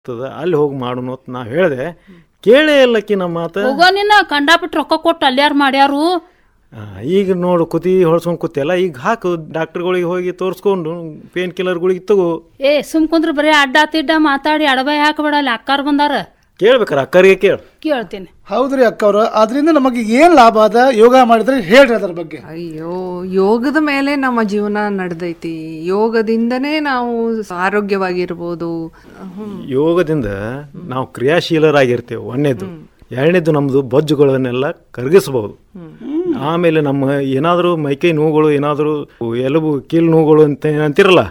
ಆಗ್ತದ ಅಲ್ಲಿ ಹೋಗಿ ಮಾಡೋಣ ಅಂತ ನಾ ಹೇಳಿದೆ ಕೇಳೇ ಇಲ್ಲಕ್ಕಿ ನಮ್ಮ ಮಾತ ಹೋಗೋ ನಿನ್ನ ಕಂಡಾಬಿಟ್ಟು ರೊಕ್ಕ ಕೊಟ್ಟು ಅಲ್ಯಾರು ಮಾಡ್ಯಾರು ಆ, ಈಗ ನೋಡು ಕುತಿ ಹೊಳ್ಸ್ಕೊಂಡು ಕೂತಿಯಲ್ಲ ಈಗ ಹಾಕು ಡಾಕ್ಟರ್ಗಳಿಗೆ ಹೋಗಿ ತೋರಿಸ್ಕೊಂಡು ಪೇನ್ ಕಿಲ್ಲರ್ಗಳಿಗೆ ತಗೋ ಏ ಸುಮ್ ಕುಂದ್ರ ಬರೀ ಅಡ್ಡ ತಿಡ್ಡ ಮಾತಾಡಿ ಅಡಬಾಯಿ ಹಾಕಬೇಡ ಅಲ್ಲಿ ಅಕ್ಕಾರ್ ಬಂದಾರ ಕೇಳ್ಬೇಕಾರ ಅಕ್ಕರಿಗೆ ಕೇಳು ಕೇಳ್ತೀನಿ ಹೌದ್ರಿ ಅಕ್ಕವ್ರ ಅದರಿಂದ ನಮಗೆ ಏನ್ ಲಾಭ ಅದ ಯೋಗ ಮಾಡಿದ್ರೆ ಹೇಳ್ರಿ ಅದ್ರ ಬಗ್ಗೆ ಅಯ್ಯೋ ಯೋಗದ ಮೇಲೆ ನಮ್ಮ ಜೀವನ ನಡೆದೈತಿ ಯೋಗದಿಂದನೇ ನಾವು ಆರೋಗ್ಯವಾಗಿರ್ಬೋದು ಹ್ಮ್. ಯೋಗದಿಂದ ನಾವು ಕ್ರಿಯಾಶೀಲರಾಗಿರ್ತೇವೆ ಒಂದನೇದು ಎರಡನೇದು ನಮ್ಮದು ಬೊಜ್ಜುಗಳನ್ನೆಲ್ಲ ಕರಗಿಸಬಹುದು ಆಮೇಲೆ ನಮ್ಮ ಏನಾದರೂ ಮೈಕೈ ನೋವುಗಳು ಏನಾದರೂ ಎಲುಬು ಕೀಲು ನೋವುಗಳು ಅಂತ ಏನ್ ಅಂತಿರಲ್ಲ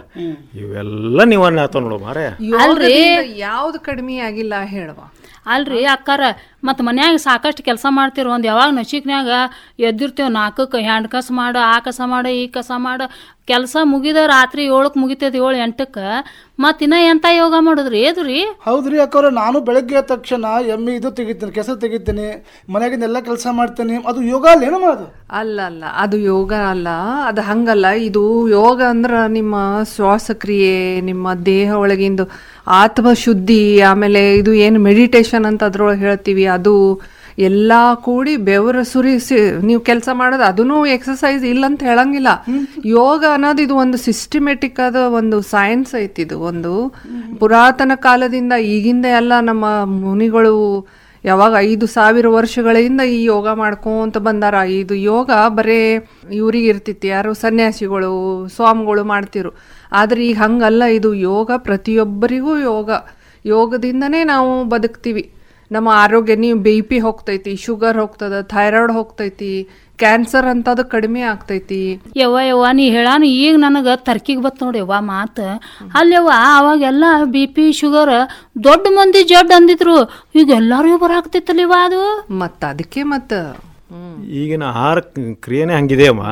ಇವೆಲ್ಲ ನಿವಾರಣೆ ಆಗ್ತಾವ ನೋಡು ಮಾರೇ ಯೋಗದಿಂದ ಯಾವ್ದು ಕಡಿಮೆ ಆಗಿಲ್ಲ ಹೇಳುವ ಅಲ್ರಿ ಅಕ್ಕಾರ ಮತ್ತು ಮನ್ಯಾಗ ಸಾಕಷ್ಟು ಕೆಲಸ ಮಾಡ್ತಿರೋ ಒಂದು ಯಾವಾಗ ನಶಿಕ್ನ್ಯಾಗ ಎದ್ದಿರ್ತೇವೆ ನಾಲ್ಕಕ್ಕೆ ಹ್ಯಾಂಡ್ ಕಸ ಮಾಡು ಆ ಕಸ ಮಾಡು ಈ ಕಸ ಮಾಡು ಕೆಲಸ ಮುಗಿದ ರಾತ್ರಿ ಏಳಕ್ಕೆ ಮುಗಿತೈತಿ ಏಳು ಎಂಟಕ್ಕೆ ಮತ್ತು ಇನ್ನ ಎಂತ ಯೋಗ ಮಾಡುದ್ರಿ ಏದು ರೀ ಹೌದ್ರಿ ಅಕ್ಕವ್ರ ನಾನು ಬೆಳಗ್ಗೆ ಎದ್ದ ತಕ್ಷಣ ಎಮ್ಮೆ ಇದು ತೆಗಿತೀನಿ ಕೆಸ ತೆಗಿತೀನಿ ಮನೆಯಾಗಿಂದ ಎಲ್ಲ ಕೆಲಸ ಮಾಡ್ತೀನಿ ಅದು ಯೋಗ ಅಲ್ಲ ಏನಮ್ಮ ಅದು ಅಲ್ಲ ಅಲ್ಲ ಅದು ಯೋಗ ಅಲ್ಲ ಅದು ಹಂಗಲ್ಲ ಇದು ಯೋಗ ಅಂದ್ರ ನಿಮ್ಮ ಶ್ವಾಸಕ್ರಿಯೆ ನಿಮ್ಮ ದೇಹ ಒಳಗಿಂದು ಆತ್ಮಶುದ್ಧಿ ಆಮೇಲೆ ಇದು ಏನು ಮೆಡಿಟೇಷನ್ ಅಂತ ಅದ್ರೊಳಗೆ ಹೇಳ್ತೀವಿ ಅದು ಎಲ್ಲ ಕೂಡಿ ಬೆವರು ಸುರಿಸಿ ನೀವು ಕೆಲಸ ಮಾಡೋದು ಅದೂ ಎಕ್ಸಸೈಸ್ ಇಲ್ಲ ಅಂತ ಹೇಳಂಗಿಲ್ಲ ಯೋಗ ಅನ್ನೋದು ಇದು ಒಂದು ಸಿಸ್ಟಮೆಟಿಕ್ ಆದ ಒಂದು ಸೈನ್ಸ್ ಐತಿ ಇದು ಒಂದು ಪುರಾತನ ಕಾಲದಿಂದ ಈಗಿಂದ ಎಲ್ಲ ನಮ್ಮ ಮುನಿಗಳು ಯಾವಾಗ ಐದು ಸಾವಿರ ವರ್ಷಗಳಿಂದ ಈ ಯೋಗ ಮಾಡ್ಕೊಂತ ಬಂದಾರ ಇದು ಯೋಗ ಬರೇ ಇವ್ರಿಗೆ ಇರ್ತಿತ್ತು ಯಾರು ಸನ್ಯಾಸಿಗಳು ಸ್ವಾಮಿಗಳು ಮಾಡ್ತಿರು ಆದ್ರೆ ಈಗ ಹಂಗಲ್ಲ ಇದು ಯೋಗ ಪ್ರತಿಯೊಬ್ಬರಿಗೂ ಯೋಗ ಯೋಗದಿಂದನೇ ನಾವು ಬದುಕ್ತೀವಿ ನಮ್ಮ ಆರೋಗ್ಯ ನೀವು ಬಿ ಪಿ ಹೋಗ್ತೈತಿ ಶುಗರ್ ಹೋಗ್ತದ ಥೈರಾಯ್ಡ್ ಹೋಗ್ತೈತಿ ಕ್ಯಾನ್ಸರ್ ಅಂತದು ಕಡಿಮೆ ಆಗ್ತೈತಿ ಯವ್ವ ಯವ್ವ ನೀ ಹೇಳಾನು ಈಗ ನನಗೆ ತರ್ಕಿಗೆ ಬತ್ ನೋಡಿ ಯವ್ವ ಮಾತು ಅಲ್ಯವ್ವ ಅವಾಗೆಲ್ಲ ಬಿ ಪಿ ಶುಗರ್ ದೊಡ್ಡ ಮಂದಿ ಜಡ್ ಅಂದಿದ್ರು ಈಗ ಎಲ್ಲರಿಗೂ ಬರಾಕ್ತಿತ್ತಲ್ಲ ಇವ ಅದು ಮತ್ತ ಅದಕ್ಕೆ ಮತ್ತ ಹ್ಮ್ ಈಗಿನ ಆಹಾರ ಕ್ರಿಯೆನೇ ಹಂಗಿದೆ ಅಮ್ಮ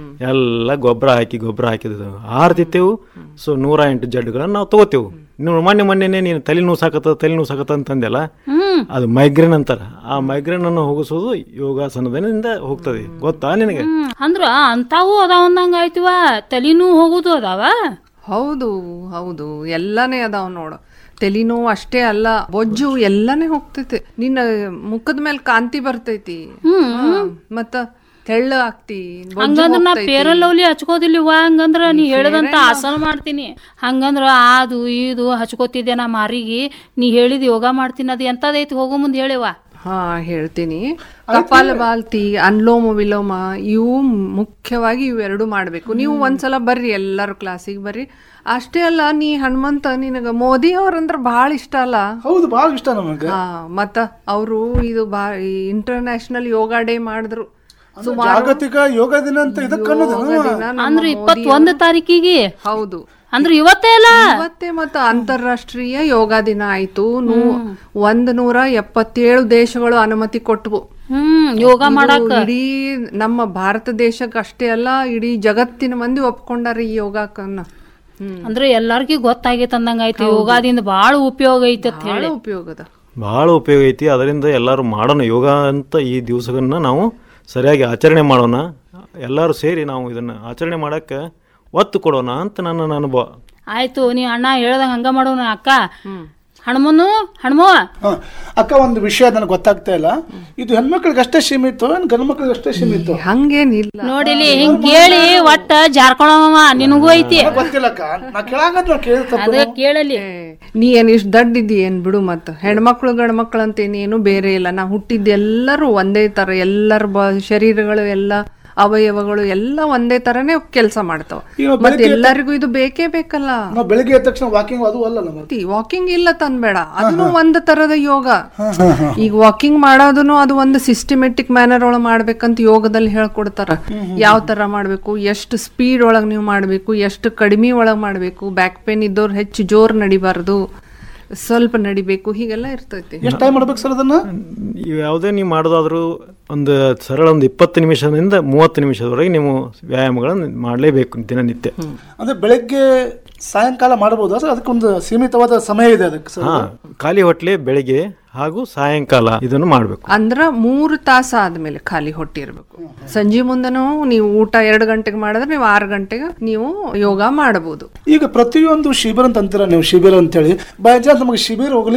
ಎಲ್ಲ ಗೊಬ್ಬರ ಹಾಕಿ ಗೊಬ್ಬರ ಹಾಕಿದ್ದು ಆಹಾರ ತಿತ್ತೇವು ಸೊ ನೂರ ಎಂಟು ಜಡ್ಡುಗಳನ್ನ ನಾವು ತಗೋತೇವು ನೀವು ಮೊನ್ನೆ ಮೊನ್ನೆನೆ ನೀನು ತಲೆ ನೋವು ಸಾಕತ್ತ ತಲೆ ನೋವು ಸಾಕತ್ತ ಅಂತಂದೆಲ್ಲ ಹ್ಮ್ ಅದು ಮೈಗ್ರೇನ್ ಅಂತಾರ ಆ ಮೈಗ್ರೇನ್ ಅನ್ನು ಹೋಗಿಸೋದು ಯೋಗಾಸನದಿಂದ ಹೋಗ್ತದೆ ಗೊತ್ತಾ ನಿನಗೆ ಹ್ಮ್ ಅಂದ್ರ ಅಂತಾವು ಅದಾವ ಅಂದಂಗ ಆಯ್ತಿವ ತಲಿನೂ ಹೋಗುದು ಅದಾವ ಹೌದು ಹೌದು ಎಲ್ಲಾನೇ ಅದಾವ ನೋಡು ತಲೆನೋವು ಅಷ್ಟೇ ಅಲ್ಲ ಬೊಜ್ಜು ಎಲ್ಲಾನೇ ಹೋಗ್ತೈತಿ ನಿನ್ನ ಮುಖದ ಮೇಲೆ ಕಾಂತಿ ಬರ್ತೈತಿ ಹ್ಮ್. ಮತ್ತ ತೆಳ್ಳ ಆಗ್ತಿ ಬೊಜ್ಜು ಹಂಗಂದ್ರ ನಾ ಹೋಗ್ತೈತಿ. ಪೇರಲ್ ಲವ್ಲಿ ಹಚ್ಕೋದಿಲ್ವ ಹಂಗಂದ್ರ ನೀ ಹೇಳ್ದಂತ ಆಸನ ಮಾಡ್ತೀನಿ ಹಂಗಂದ್ರ ಅದು ಇದು ಹಚ್ಕೋತಿದ್ದೆ ನಾ ಮಾರಿಗೆ ನೀ ಹೇಳಿದ ಯೋಗ ಮಾಡ್ತೀನಿ ಅದು ಎಂತದೈತಿ ಹೋಗೋ ಮುಂದೆ ಹೇಳಿವ ಹಾ ಹೇಳ್ತೀನಿ ಕಪಾಲ ಭಾಲ್ತಿ ಅನ್ಲೋಮ ವಿಲೋಮ ಇವು ಮುಖ್ಯವಾಗಿ ಇವೆರಡು ಮಾಡ್ಬೇಕು ನೀವು ಒಂದ್ಸಲ ಬರ್ರಿ ಎಲ್ಲರೂ ಕ್ಲಾಸಿಗೆ ಬರ್ರಿ ಅಷ್ಟೇ ಅಲ್ಲ ನೀ ಹನುಮಂತ ನಿನಗ ಮೋದಿ ಅವ್ರಂದ್ರ ಬಹಳ ಇಷ್ಟ ಅಲ್ಲ ಹೌದು ಭಾಳ ಇಷ್ಟ ನಮಗೆ ಹಾ ಮತ್ತ ಅವರು ಇದು ಬಾ ಇಂಟರ್ನ್ಯಾಷನಲ್ ಯೋಗ ಡೇ ಮಾಡಿದ್ರು ಜಾಗತಿಕ ಯೋಗ ದಿನ ಅಂತ ಇದಕ್ಕೆ ಅನ್ನೋದು ಯೋಗ ದಿನ ನಮ್ಮ ಅಂದ್ರ ಮೋದಿ ಇಪ್ಪತ್ತೊಂದು ತಾರೀಕಿಗೆ ಹೌದು ಅಂದ್ರ ಇವತ್ತೇ ಅಲ್ಲ ಇವತ್ತೇ ಮತ್ತ ಅಂತಾರಾಷ್ಟ್ರೀಯ ಯೋಗ ದಿನ ಆಯ್ತು ನೂ ಒಂದ್ ನೂರ ಎಪ್ಪತ್ತೇಳು ದೇಶಗಳು ಅನುಮತಿ ಕೊಟ್ಟವು ಹ್ಮ್ ಯೋಗ ಇದು ಮಾಡಾಕ ಇಡೀ ನಮ್ಮ ಭಾರತ ದೇಶಕ್ಕೆ ಅಷ್ಟೇ ಅಲ್ಲ ಇಡೀ ಜಗತ್ತಿನ ಮಂದಿ ಒಪ್ಕೊಂಡಾರ ಈ ಯೋಗಕ್ಕನ್ನ ಹ್ಮ್ ಅಂದ್ರೆ ಎಲ್ಲಾರ್ಗಿ ಗೊತ್ತಾಗೈತೆ ಅಂದಂಗ ಆಯ್ತು ಯೋಗದಿಂದ ಬಾಳ ಉಪಯೋಗ ಐತಿ ಅಂತ ಬಹಳ ಹೇಳಿ ಉಪಯೋಗದ ಭಾಳ ಉಪಯೋಗ ಐತಿ ಅದರಿಂದ ಎಲ್ಲರೂ ಮಾಡೋಣ ಯೋಗ ಅಂತ ಈ ದಿವಸಗಳನ್ನ ನಾವು ಸರಿಯಾಗಿ ಆಚರಣೆ ಮಾಡೋಣ ಎಲ್ಲರೂ ಸೇರಿ ನಾವು ಇದನ್ನು ಆಚರಣೆ ಮಾಡೋಕ್ಕೆ ಒತ್ತು ಕೊಡೋಣ ಅಂತ ನನ್ನ ಅನುಭವ ಆಯ್ತು ನೀ ಅಣ್ಣ ಹೇಳ್ದಂಗ ಹಂಗ ಮಾಡೋಣ ಅಕ್ಕ ಹಣ್ಮನು ಹಣ್ಮವ್ವ ಹ. ಅಕ್ಕ ಒಂದು ವಿಷಯ ನನಗೆ ಗೊತ್ತಾಗ್ತಾ ಇಲ್ಲ ಇದು ಹೆಣ್ಮಕ್ಳಿಗೆ ಅಷ್ಟೇ ಸೀಮಿತ ಏನು ಗಂಡು ಮಕ್ಳಿಗೆ ಅಷ್ಟೇ ಸೀಮಿತ ಹಂಗೇನಿಲ್ಲ ನೋಡಿಲಿ ಹಿಂಗ್ ಕೇಳಿ ಒಟ್ಟ ಜಾರ್ಕೊಳವ ನಿನಗೂ ಐತಿ ಗೊತ್ತಿಲ್ಲ ಅಕ್ಕ ನಾ ಕೇಳಾಗದ್ ನಾ ಕೇಳ್ತ ಅದ ಕೇಳಲಿ ಏ, ನೀ ಏನ್ ಇಷ್ಟು ದಡ್ಡ ಇದ್ದಿ ಏನ್ ಬಿಡು ಮತ್ತ ಹೆಣ್ಮಕ್ಳು ಗಂಡ್ಮಕ್ಳು ಅಂತ ಏನೇನು ಬೇರೆ ಇಲ್ಲ ನಾ ಹುಟ್ಟಿದ್ದು ಎಲ್ಲರೂ ಒಂದೇ ತರ ಎಲ್ಲರ ಬ ಶರೀರಗಳು ಎಲ್ಲ ಅವಯವಗಳು ಎಲ್ಲ ಒಂದೇ ತರನೇ ಕೆಲಸ ಮಾಡ್ತಾವ ಈಗ ಮತ್ತೆ ಎಲ್ಲರಿಗೂ ಇದು ಬೇಕೇ ಬೇಕಲ್ಲ ನಾವು ಬೆಳಿಗ್ಗೆ ಎದ್ದ ತಕ್ಷಣ ವಾಕಿಂಗ್ ಅದು ಅಲ್ಲ ನಮಗೆ ವಾಕಿಂಗ್ ಇಲ್ಲ ತಂದ್ಬೇಡ ಅದನ್ನು ಒಂದು ತರದ ಯೋಗ ಈಗ ವಾಕಿಂಗ್ ಮಾಡೋದನ್ನು ಅದು ಒಂದು ಸಿಸ್ಟಮೆಟಿಕ್ ಮ್ಯಾನರ್ ಒಳಗೆ ಮಾಡ್ಬೇಕಂತ ಯೋಗದಲ್ಲಿ ಹೇಳ್ಕೊಡ್ತಾರ ಯಾವ ತರ ಮಾಡ್ಬೇಕು ಎಷ್ಟು ಸ್ಪೀಡ್ ಒಳಗೆ ನೀವು ಮಾಡ್ಬೇಕು ಎಷ್ಟು ಕಡಿಮೆ ಒಳಗೆ ಮಾಡ್ಬೇಕು ಬ್ಯಾಕ್ ಪೇನ್ ಇದ್ದವ್ರು ಹೆಚ್ಚು ಜೋರ್ ನಡಿಬಾರ್ದು ಸ್ವಲ್ಪ ನಡಿಬೇಕು ಹೀಗೆಲ್ಲ ಇರ್ತೈತಿ ಎಷ್ಟು ಟೈಮ್ ಮಾಡ್ಬೇಕು ಸರ್ ಅದನ್ನ ಇವು ಯಾವುದೇ ನೀವು ಮಾಡೋದಾದ್ರೂ ಒಂದು ಸರಳ ಒಂದು ಇಪ್ಪತ್ತು ನಿಮಿಷದಿಂದ ಮೂವತ್ತು ನಿಮಿಷದವರೆಗೆ ನೀವು ವ್ಯಾಯಾಮಗಳನ್ನು ಮಾಡಲೇಬೇಕು ದಿನನಿತ್ಯ ಅಂದ್ರೆ ಬೆಳಗ್ಗೆ ಸಾಯಂಕಾಲ ಮಾಡಬಹುದು ಸರ್ ಅದಕ್ಕೊಂದು ಸೀಮಿತವಾದ ಸಮಯ ಇದೆ ಅದಕ್ಕೆ ಸರ್ ಹಾ ಖಾಲಿ ಹೊಟ್ಲೆ ಬೆಳಿಗ್ಗೆ ಹಾಗೂ ಸಾಯಂಕಾಲ ಇದನ್ನು ಮಾಡಬೇಕು ಅಂದ್ರ ಮೂರು ತಾಸ ಆದ್ಮೇಲೆ ಖಾಲಿ ಹೊಟ್ಟೆ ಇರ್ಬೇಕು ಸಂಜೆ ಮುಂದನೂ ನೀವು ಊಟ ಎರಡು ಗಂಟೆಗೆ ಮಾಡಿದ್ರೆ ನೀವು ಆರು ಗಂಟೆಗೆ ನೀವು ಯೋಗ ಮಾಡಬಹುದು ಈಗ ಪ್ರತಿಯೊಂದು ಶಿಬಿರ ಅಂತ ಅಂತೀರ ನೀವು ಶಿಬಿರ ಅಂತೇಳಿ ಬೈ ಚಾನ್ಸ್ ನಮಗೆ ಶಿಬಿರ ಹೋಗ್ಲಿಕ್ಕೆ